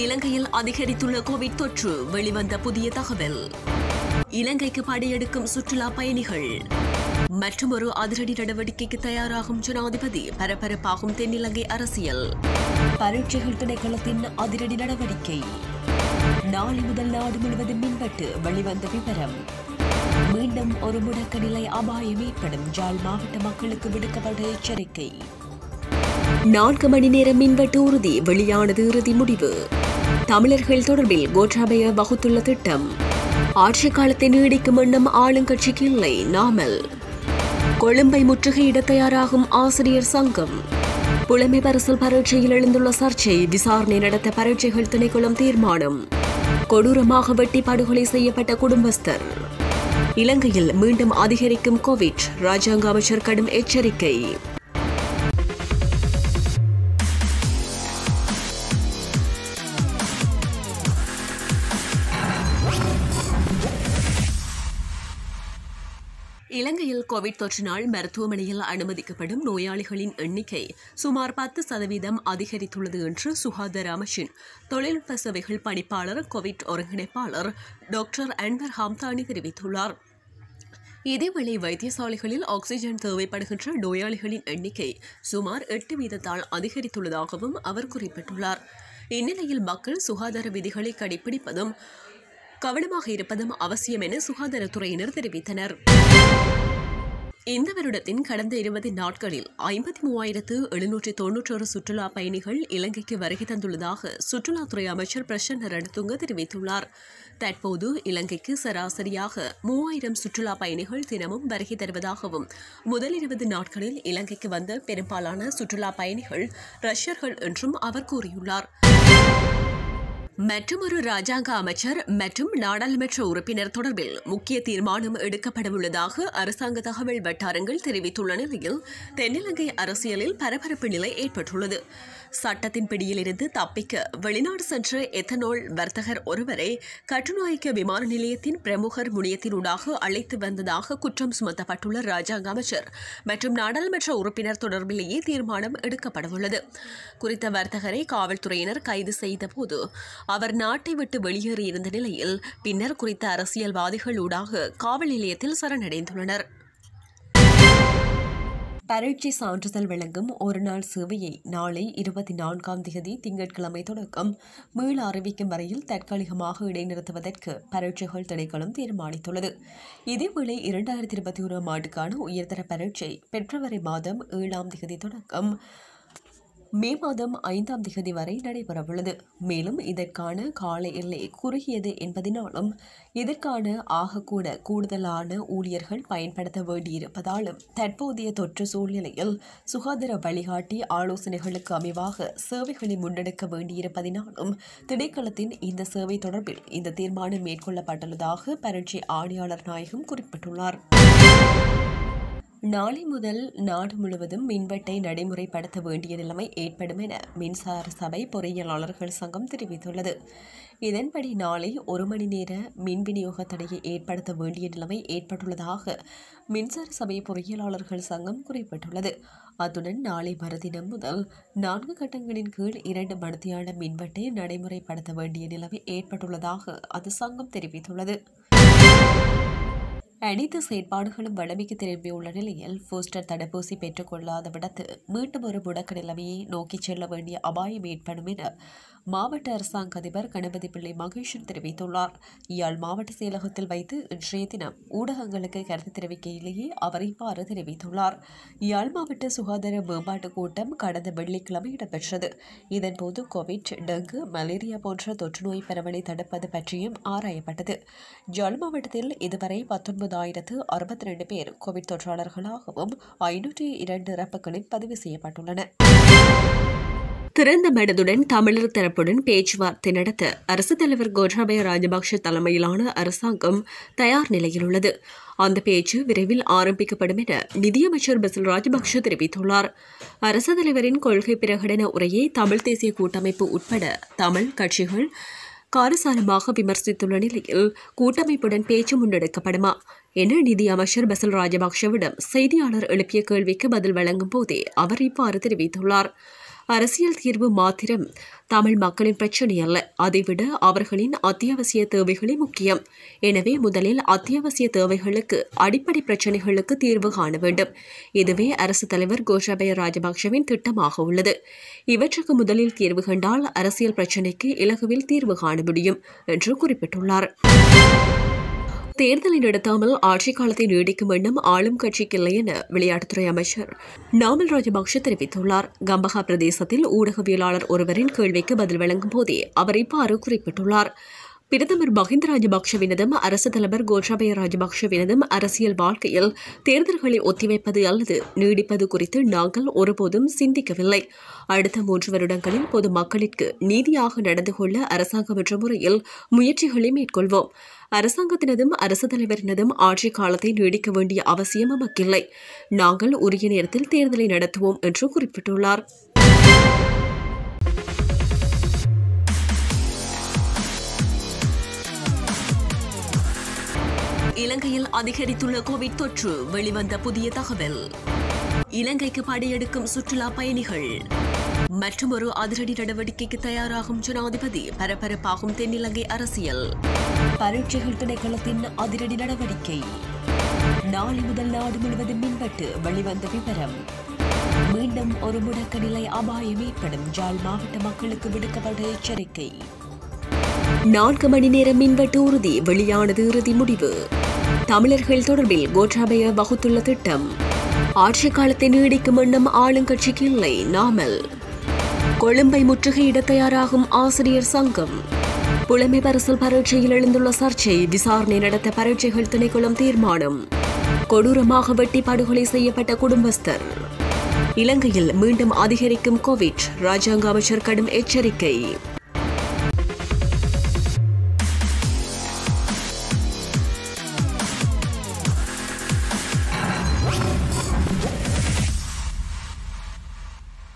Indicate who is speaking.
Speaker 1: இலங்கையில் அதிகரித்துள்ள கோவிட் தொற்று வெளிவந்த புதிய தகவல் இலங்கைக்கு படையெடுக்கும் சுற்றுலா பயணிகள் மற்றொரு அதிரடி நடவடிக்கைக்கு தயாராகும் ஜனாதிபதி பரபரப்பாகும் தென்னிலங்கை அரசியல் பரீட்சைகள் திணைக்களத்தின் அதிரடி நடவடிக்கை நாளை முதல் நாடு முழுவதும் மின்வெட்டு வெளிவந்த விவரம் மீண்டும் ஒரு முடக்க நிலை அபாயம் ஏற்படும் ஜாழ் மாவட்ட மக்களுக்கு விடுக்கப்பட்ட எச்சரிக்கை நான்கு மணி நேரம் மின்வெட்டு உறுதி வெளியானது இறுதி முடிவு தமிழர்கள் தொடர்பில் கோட்டாபய வகுத்துள்ள திட்டம் ஆட்சி காலத்தை நீடிக்கும் எண்ணம் ஆளுங்கட்சிக்கு இல்லை நாமல் கொழும்பை முற்றுகையிட தயாராகும் ஆசிரியர் சங்கம் புலமை பரிசல் பரீட்சையில் எழுந்துள்ள சர்ச்சை விசாரணை நடத்த பரீட்சைகள் திணைக்களம் தீர்மானம் கொடூரமாக வெட்டி படுகொலை செய்யப்பட்ட குடும்பஸ்தர் இலங்கையில் மீண்டும் அதிகரிக்கும் கோவிட் ராஜாங்க அமைச்சர் கடும் எச்சரிக்கை இலங்கையில் கோவிட் தொற்றினால் மருத்துவமனையில் அனுமதிக்கப்படும் நோயாளிகளின் எண்ணிக்கை சுமார் பத்து சதவீதம் அதிகரித்துள்ளது என்று சுகாதார அமைச்சின் தொழில்நுட்ப சேவைகள் பணிப்பாளர் கோவிட் ஒருங்கிணைப்பாளர் டாக்டர் அன்வர் ஹம்தானி தெரிவித்துள்ளார் இதேவேளை வைத்தியசாலைகளில் ஆக்ஸிஜன் தேவைப்படுகின்ற நோயாளிகளின் எண்ணிக்கை சுமார் எட்டு வீதத்தால் அதிகரித்துள்ளதாகவும் அவர் குறிப்பிட்டுள்ளார் இந்நிலையில் மக்கள் சுகாதார விதிகளை கடைபிடிப்பதும் கவனமாக இருப்பதும் அவசியம் என சுகாதாரத்துறையினர் தெரிவித்தனர் இந்த வருடத்தின் கடந்த இருபது நாட்களில் ஐம்பத்தி மூவாயிரத்து எழுநூற்றி தொன்னூற்றொரு சுற்றுலா பயணிகள் இலங்கைக்கு வருகை தந்துள்ளதாக சுற்றுலாத்துறை அமைச்சர் பிரசன்ன ரணதுங்க தெரிவித்துள்ளார் தற்போது இலங்கைக்கு சராசரியாக மூவாயிரம் சுற்றுலா பயணிகள் தினமும் வருகை தருவதாகவும் முதல் இருபது நாட்களில் இலங்கைக்கு வந்த பெரும்பாலான சுற்றுலா பயணிகள் ரஷ்யர்கள் என்றும் அவர் கூறியுள்ளார் மற்றொரு ராஜாங்க அமைச்சர் மற்றும் நாடாளுமன்ற உறுப்பினர் தொடர்பில் முக்கிய தீர்மானம் எடுக்கப்படவுள்ளதாக அரசாங்க தகவல் வட்டாரங்கள் தெரிவித்துள்ள நிலையில் தென்னிலங்கை அரசியலில் பரபரப்பு நிலை ஏற்பட்டுள்ளது சட்டத்தின் பிடியிலிருந்து தப்பிக்க வெளிநாடு சென்ற எத்தனால் வர்த்தகர் ஒருவரை கட்டுநாயக்க விமான நிலையத்தின் பிரமுகர் முனையத்தினூடாக அழைத்து வந்ததாக குற்றம் சுமத்தப்பட்டுள்ள ராஜாங்க அமைச்சர் மற்றும் நாடாளுமன்ற உறுப்பினர் தொடர்பிலேயே தீர்மானம் எடுக்கப்படவுள்ளது குறித்த வர்த்தகரை காவல்துறையினர் கைது செய்தபோது அவர் நாட்டை விட்டு வெளியேறியிருந்த நிலையில் பின்னர் குறித்த அரசியல்வாதிகள் ஊடாக காவல் நிலையத்தில் சரணடைந்துள்ளனர் பரீட்சை சான்றிதழ் வழங்கும் ஒருநாள் சேவையை நாளை இருபத்தி நான்காம் தேதி திங்கட்கிழமை தொடக்கம் மீள அறிவிக்கும் வரையில் தற்காலிகமாக இடைநிறுத்துவதற்கு பரீட்சைகள் திணைக்களம் தீர்மானித்துள்ளது இதேவேளை இரண்டாயிரத்தி இருபத்தி ஓராம் ஆண்டுக்கான உயர்தர பரீட்சை பிப்ரவரி மாதம் ஏழாம் தேதி தொடக்கம் மே மாதம் ஐந்தாம் திகதி வரை நடைபெறவுள்ளது மேலும் இதற்கான கால எல்லை குறுகியது என்பதனாலும் இதற்கான ஆகக்கூட கூடுதலான ஊழியர்கள் பயன்படுத்த வேண்டியிருப்பதாலும் தற்போதைய தொற்று சூழ்நிலையில் சுகாதார வழிகாட்டி ஆலோசனைகளுக்கு அமைவாக சேவைகளை முன்னெடுக்க வேண்டியிருப்பதனாலும் திணைக்களத்தின் இந்த சேவை தொடர்பில் இந்த தீர்மானம் மேற்கொள்ளப்பட்டுள்ளதாக பரீட்சை ஆணையாளர் நாயகம் குறிப்பிட்டுள்ளார் நாளை முதல் நாடு முழுவதும் மின்வெட்டை நடைமுறைப்படுத்த வேண்டிய நிலைமை ஏற்படும் என மின்சார சபை பொறியியலாளர்கள் சங்கம் தெரிவித்துள்ளது இதன்படி நாளை ஒரு மணி நேர மின் விநியோக தடையை ஏற்படுத்த வேண்டிய நிலைமை ஏற்பட்டுள்ளதாக மின்சார சபை பொறியியலாளர்கள் சங்கம் குறிப்பிட்டுள்ளது அத்துடன் நாளை மறுதினம் முதல் நான்கு கட்டங்களின் கீழ் இரண்டு மணித்தியான மின்வெட்டை நடைமுறைப்படுத்த வேண்டிய நிலைமை ஏற்பட்டுள்ளதாக அது சங்கம் தெரிவித்துள்ளது அனைத்து செயற்பாடுகளும் வளமைக்கு திரும்பியுள்ள நிலையில் பூஸ்டர் தடுப்பூசி பெற்றுக்கொள்ளாத விடத்து மீண்டும் ஒரு முடக்க நிலைமையை நோக்கிச் செல்ல வேண்டிய அபாயம் ஏற்படும் என மாவட்ட அரசாங்க அதிபர் கணபதி பிள்ளை மகேஷன் தெரிவித்துள்ளார் இயாழ் மாவட்ட செயலகத்தில் வைத்து இன்றைய தினம் ஊடகங்களுக்கு கருத்து தெரிவிக்கையிலேயே அவர் இவ்வாறு தெரிவித்துள்ளார் யாழ் மாவட்ட சுகாதார மேம்பாட்டு கூட்டம் கடந்த வெள்ளிக்கிழமை இடம்பெற்றது இதன்போது கோவிட் டெங்கு மலேரியா போன்ற தொற்றுநோய் பரவலை தடுப்பது பற்றியும் ஆராயப்பட்டது யாழ் மாவட்டத்தில் இதுவரை பத்தொன்பதாயிரத்து அறுபத்தி ரெண்டு பேர் கோவிட் தொற்றாளர்களாகவும் ஐநூற்றி இரண்டு இறப்புகளில் பதிவு செய்யப்பட்டுள்ளன திறந்த மனதுடன் தமிழர் தரப்புடன் பேச்சுவார்த்தை நடத்த அரசு தலைவர் கோட்டாபய ராஜபக்ஷ தலைமையிலான அரசாங்கம் தயார் நிலையில் உள்ளது அந்த பேச்சு விரைவில் ஆரம்பிக்கப்படும் என நிதியமைச்சர் பசில் ராஜபக்ஷ தெரிவித்துள்ளார் அரசு தலைவரின் கொள்கை பிரகடன உரையை தமிழ் தேசிய கூட்டமைப்பு உட்பட தமிழ் கட்சிகள் காரசாரமாக விமர்சித்துள்ள நிலையில் கூட்டமைப்புடன் பேச்சு முன்னெடுக்கப்படுமா என நிதி அமைச்சர் பசில் ராஜபக்ஷவிடம் செய்தியாளர் எழுப்பிய கேள்விக்கு பதில் வழங்கும் போதே அவர் இவ்வாறு தெரிவித்துள்ளார் அரசியல் தீர்வு மாத்திரம் தமிழ் மக்களின் பிரச்சனை அல்ல அதைவிட அவர்களின் அத்தியாவசிய தேவைகளே முக்கியம் எனவே முதலில் அத்தியாவசிய தேவைகளுக்கு அடிப்படை பிரச்சனைகளுக்கு தீர்வு காண வேண்டும் இதுவே அரசு தலைவர் கோஷாபய ராஜபக்ஷவின் திட்டமாக உள்ளது இவற்றுக்கு முதலில் தீர்வு கண்டால் அரசியல் பிரச்சினைக்கு இலகுவில் தீர்வு காண முடியும் என்று குறிப்பிட்டுள்ளார் தேர்தலை நடத்தாமல் ஆட்சிக் காலத்தை நீடிக்கும் எண்ணம் ஆளும் கட்சிக்கு இல்லை என விளையாட்டுத்துறை அமைச்சர் நாமல் ராஜபக்ஷ தெரிவித்துள்ளார் கம்பஹா பிரதேசத்தில் ஊடகவியலாளர் ஒருவரின் கேள்விக்கு பதில் வழங்கும் போதே அவர் இவ்வாறு குறிப்பிட்டுள்ளார் பிரதமர் மஹிந்த ராஜபக்ஷவினதும் அரசு தலைவர் கோட்டாபய ராஜபக்ஷவினதும் அரசியல் வாழ்க்கையில் தேர்தல்களை ஒத்திவைப்பது அல்லது நீடிப்பது குறித்து நாங்கள் ஒருபோதும் சிந்திக்கவில்லை அடுத்த மூன்று வருடங்களில் பொது மக்களிற்கு நீதியாக நடந்து கொள்ள அரசாங்கம் என்ற முறையில் முயற்சிகளை மேற்கொள்வோம் அரசாங்கத்தினதும் அரசு தலைவரினதும் ஆட்சி காலத்தை நீடிக்க வேண்டிய அவசியம் நமக்கில்லை நாங்கள் உரிய நேரத்தில் தேர்தலை நடத்துவோம் என்று குறிப்பிட்டுள்ளார் இலங்கையில் அதிகரித்துள்ள கோவிட் தொற்று வெளிவந்த புதிய தகவல் இலங்கைக்கு படையெடுக்கும் சுற்றுலா பயணிகள் மற்றொரு அதிரடி நடவடிக்கைக்கு தயாராகும் ஜனாதிபதி பரபரப்பாகும் தென்னிலங்கை அரசியல் பரீட்சைகள் திணைக்களத்தின் அதிரடி நடவடிக்கை நாளை முதல் நாடு முழுவதும் மின்வெட்டு வெளிவந்த விவரம் மீண்டும் ஒரு முடக்க நிலை அபாயம் ஏற்படும் ஜாழ் மாவட்ட மக்களுக்கு விடுக்கப்பட்ட எச்சரிக்கை நான்கு மணி நேரம் மின்வெட்டு உறுதி வெளியானது இறுதி முடிவு தமிழர்கள் தொடர்பில் கோட்டாபய வகுத்துள்ள திட்டம் ஆட்சி காலத்தை நீடிக்கும் எண்ணம் ஆளுங்கட்சிக்கு இல்லை நாமல் கொழும்பை முற்றுகையிட தயாராகும் ஆசிரியர் சங்கம் புலமை பரிசல் பரீட்சையில் எழுந்துள்ள சர்ச்சை விசாரணை நடத்த பரீட்சைகள் திணைக்களம் தீர்மானம் கொடூரமாக வெட்டி படுகொலை செய்யப்பட்ட குடும்பஸ்தர் இலங்கையில் மீண்டும் அதிகரிக்கும் கோவிட் ராஜாங்க அமைச்சர் கடும் எச்சரிக்கை